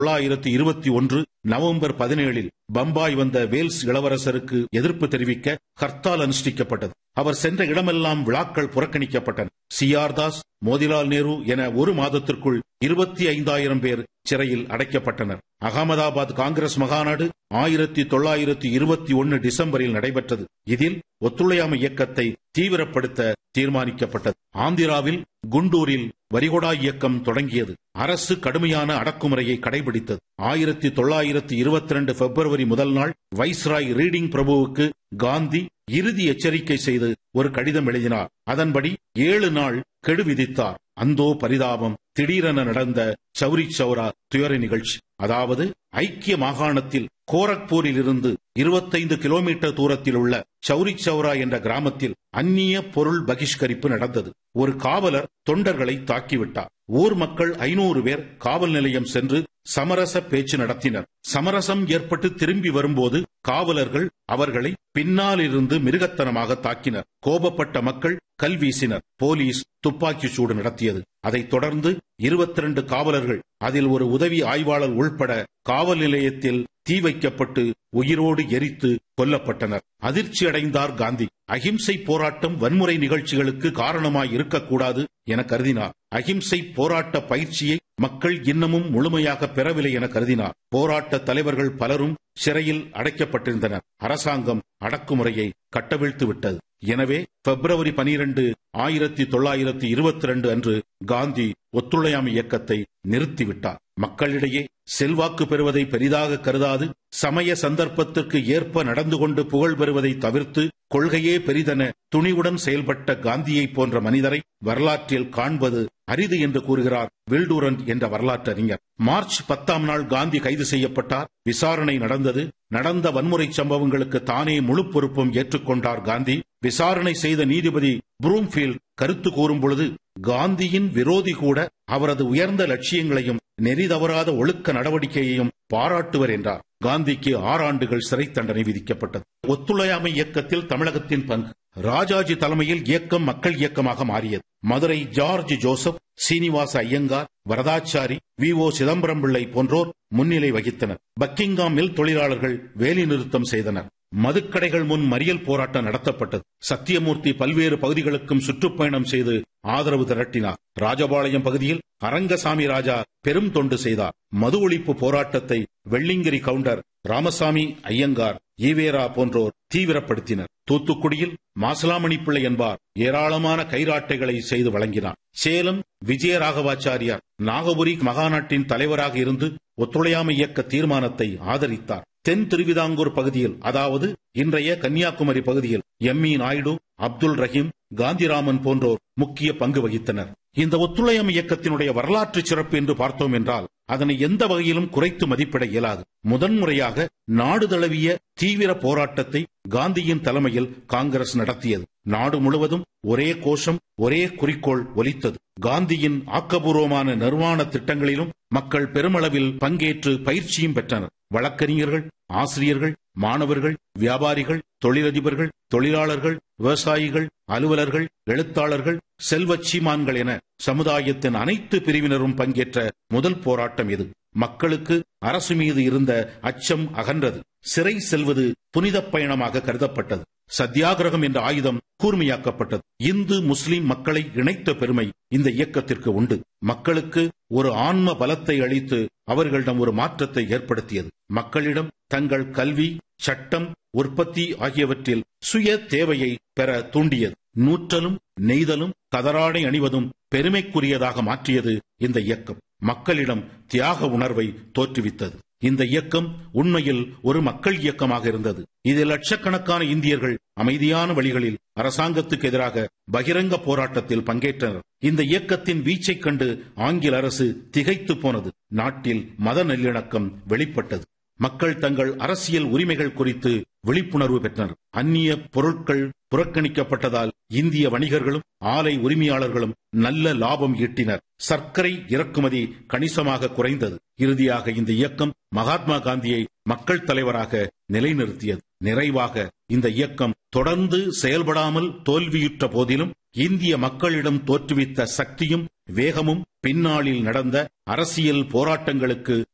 தொள்ளாயிரத்தி இருபத்தி ஒன்று நவம்பர் பதினேழில் பம்பாய் வந்த வேல்ஸ் இளவரசருக்கு எதிர்ப்பு தெரிவிக்க ஹர்த்தால் அனுஷ்டிக்கப்பட்டது அவர் சென்ற இடமெல்லாம் விழாக்கள் புறக்கணிக்கப்பட்டன சிஆர்தாஸ் மோதிலால் நேரு என ஒரு மாதத்திற்குள் இருபத்தி ஐந்தாயிரம் பேர் சிறையில் அடைக்கப்பட்டனர் அகமதாபாத் காங்கிரஸ் மகாநாடு ஆயிரத்தி தொள்ளாயிரத்தி இருபத்தி ஒன்னு டிசம்பரில் நடைபெற்றது இதில் ஒத்துழையாமை இயக்கத்தை தீவிரப்படுத்த தீர்மானிக்கப்பட்டது ஆந்திராவில் குண்டூரில் வரிகொடா இயக்கம் தொடங்கியது அரசு கடுமையான அடக்குமுறையை கடைபிடித்தது ஆயிரத்தி தொள்ளாயிரத்தி இருபத்தி ரெண்டு பிப்ரவரி முதல் நாள் வைஸ்ராய் ரீடிங் பிரபுவுக்கு காந்தி இறுதி எச்சரிக்கை செய்து ஒரு கடிதம் எழுதினார் அதன்படி ஏழு நாள் கெடு விதித்தார் அந்தோ பரிதாபம் திடீரென நடந்த சௌரி சௌரா துயர நிகழ்ச்சி அதாவது ஐக்கிய மாகாணத்தில் கோரக்பூரில் இருந்து இருபத்தைந்து கிலோமீட்டர் தூரத்தில் உள்ள சௌரி சௌரா என்ற கிராமத்தில் அந்நிய பொருள் பகிஷ்கரிப்பு நடந்தது ஒரு காவலர் தொண்டர்களை தாக்கிவிட்டார் ஊர் மக்கள் ஐநூறு பேர் காவல் நிலையம் சென்று சமரச பேச்சு நடத்தினர் சமரசம் ஏற்பட்டு திரும்பி வரும்போது காவலர்கள் அவர்களை பின்னால் இருந்து மிருகத்தனமாக தாக்கினர் கோபப்பட்ட மக்கள் கல் வீசினர் போலீஸ் துப்பாக்கி சூடு நடத்தியது அதைத் தொடர்ந்து இருபத்தி ரெண்டு காவலர்கள் அதில் ஒரு உதவி ஆய்வாளர் உள்பட காவல் நிலையத்தில் தீ வைக்கப்பட்டு உயிரோடு எரித்து கொல்லப்பட்டனர் அதிர்ச்சி அடைந்தார் காந்தி அகிம்சை போராட்டம் வன்முறை நிகழ்ச்சிகளுக்கு காரணமாய் இருக்கக்கூடாது என கருதினார் அகிம்சை போராட்ட பயிற்சியை மக்கள் இன்னமும் முழுமையாக பெறவில்லை என கருதினார் போராட்ட தலைவர்கள் பலரும் சிறையில் அடைக்கப்பட்டிருந்தனர் அரசாங்கம் அடக்குமுறையை கட்டவிழ்த்து விட்டது எனவே பிப்ரவரி பனிரெண்டு ஆயிரத்தி தொள்ளாயிரத்தி இருபத்தி ரெண்டு அன்று காந்தி ஒத்துழையாமை இயக்கத்தை நிறுத்திவிட்டார் மக்களிடையே செல்வாக்கு பெறுவதை பெரிதாக கருதாது சமய சந்தர்ப்பத்திற்கு ஏற்ப நடந்து கொண்டு புகழ் பெறுவதை தவிர்த்து கொள்கையே பெரிதென துணிவுடன் செயல்பட்ட காந்தியை போன்ற மனிதரை வரலாற்றில் காண்பது அரிது என்று கூறுகிறார் வில்டூரன் என்ற வரலாற்றறிஞர் மார்ச் பத்தாம் நாள் காந்தி கைது செய்யப்பட்டார் விசாரணை நடந்தது நடந்த வன்முறை சம்பவங்களுக்கு தானே முழு பொறுப்பும் ஏற்றுக்கொண்டார் காந்தி விசாரணை செய்த நீதிபதி புரூம்ஃபீல்ட் கருத்து கூறும் பொழுது காந்தியின் விரோதி கூட அவரது உயர்ந்த லட்சியங்களையும் நெறி தவறாத ஒழுக்க நடவடிக்கையையும் பாராட்டுவர் என்றார் காந்திக்கு ஆறு ஆண்டுகள் சிறை தண்டனை விதிக்கப்பட்டது ஒத்துழையாமை இயக்கத்தில் தமிழகத்தின் பங்கு ராஜாஜி தலைமையில் இயக்கம் மக்கள் இயக்கமாக மாறியது Madurai George Joseph Srinivasa Iyengar Varadachari V O Chidambaram Pillai போன்றோர் முன்னிலை வகித்தனர் பக்கிங்காம் மில் தொழிலாளர்கள் வேலை நிறுத்தம் செய்தனர் மதுக்கடைகள் முன் மறியல் போராட்டம் நடத்தப்பட்டது சத்தியமூர்த்தி பல்வேறு பகுதிகளுக்கும் சுற்றுப்பயணம் செய்து ஆதரவு திரட்டினார் ராஜபாளையம் பகுதியில் அரங்கசாமி ராஜா பெரும் தொண்டு செய்தார் மது ஒழிப்பு போராட்டத்தை வெள்ளிங்கிரி கவுண்டர் ராமசாமி ஐயங்கார் ஈவேரா போன்றோர் தீவிரப்படுத்தினர் தூத்துக்குடியில் மாசலாமணி பிள்ளை என்பார் ஏராளமான கைராட்டைகளை செய்து வழங்கினார் சேலம் விஜயராகவாச்சாரியார் நாகபுரி மகாநாட்டின் தலைவராக இருந்து ஒத்துழையாமை இயக்க தீர்மானத்தை ஆதரித்தார் தென் திருவிதாங்கூர் பகுதியில் அதாவது இன்றைய கன்னியாகுமரி பகுதியில் எம் இ நாயுடு அப்துல் ரஹீம் காந்திராமன் போன்றோர் முக்கிய பங்கு வகித்தனர் இந்த ஒத்துழையாமை இயக்கத்தினுடைய வரலாற்று சிறப்பு என்று பார்த்தோம் என்றால் அதனை எந்த வகையிலும் குறைத்து மதிப்பிட இயலாது முதன்முறையாக நாடு தழுவிய தீவிர போராட்டத்தை காந்தியின் தலைமையில் காங்கிரஸ் நடத்தியது நாடு முழுவதும் ஒரே கோஷம் ஒரே குறிக்கோள் ஒலித்தது காந்தியின் ஆக்கபூர்வமான நிர்வாண திட்டங்களிலும் மக்கள் பெருமளவில் பங்கேற்று பயிற்சியும் பெற்றனர் வழக்கறிஞர்கள் ஆசிரியர்கள் மாணவர்கள் வியாபாரிகள் தொழிலதிபர்கள் தொழிலாளர்கள் விவசாயிகள் அலுவலர்கள் எழுத்தாளர்கள் செல்வச் சீமான்கள் என சமுதாயத்தின் அனைத்து பிரிவினரும் பங்கேற்ற முதல் போராட்டம் இது மக்களுக்கு அரசு மீது இருந்த அச்சம் அகன்றது சிறை செல்வது புனித பயணமாக கருதப்பட்டது சத்தியாகிரகம் என்ற ஆயுதம் கூர்மையாக்கப்பட்டது இந்து முஸ்லிம் மக்களை இணைத்த பெருமை இந்த இயக்கத்திற்கு உண்டு மக்களுக்கு ஒரு ஆன்ம பலத்தை அளித்து அவர்களிடம் ஒரு மாற்றத்தை ஏற்படுத்தியது மக்களிடம் தங்கள் கல்வி சட்டம் உற்பத்தி ஆகியவற்றில் சுய தேவையை பெற தூண்டியது நூற்றலும் நெய்தலும் கதராடை அணிவதும் பெருமைக்குரியதாக மாற்றியது இந்த இயக்கம் மக்களிடம் தியாக உணர்வை தோற்றுவித்தது இந்த இயக்கம் உண்மையில் ஒரு மக்கள் இயக்கமாக இருந்தது இதில் லட்சக்கணக்கான இந்தியர்கள் அமைதியான வழிகளில் அரசாங்கத்துக்கு எதிராக பகிரங்க போராட்டத்தில் பங்கேற்றனர் இந்த இயக்கத்தின் வீச்சைக் கண்டு ஆங்கில அரசு திகைத்து போனது நாட்டில் மத நல்லிணக்கம் வெளிப்பட்டது மக்கள் தங்கள் அரசியல் உரிமைகள் குறித்து விழிப்புணர்வு பெற்றனர் அந்நிய பொருட்கள் புறக்கணிக்கப்பட்டதால் இந்திய வணிகர்களும் ஆலை உரிமையாளர்களும் நல்ல லாபம் ஈட்டினர் சர்க்கரை இறக்குமதி கணிசமாக குறைந்தது இறுதியாக இந்த இயக்கம் மகாத்மா காந்தியை மக்கள் தலைவராக நிலைநிறுத்தியது நிறைவாக இந்த இயக்கம் தொடர்ந்து செயல்படாமல் தோல்வியுற்ற போதிலும் இந்திய மக்களிடம் தோற்றுவித்த சக்தியும் வேகமும் பின்னாளில் நடந்த அரசியல் போராட்டங்களுக்கு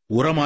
உரமாய்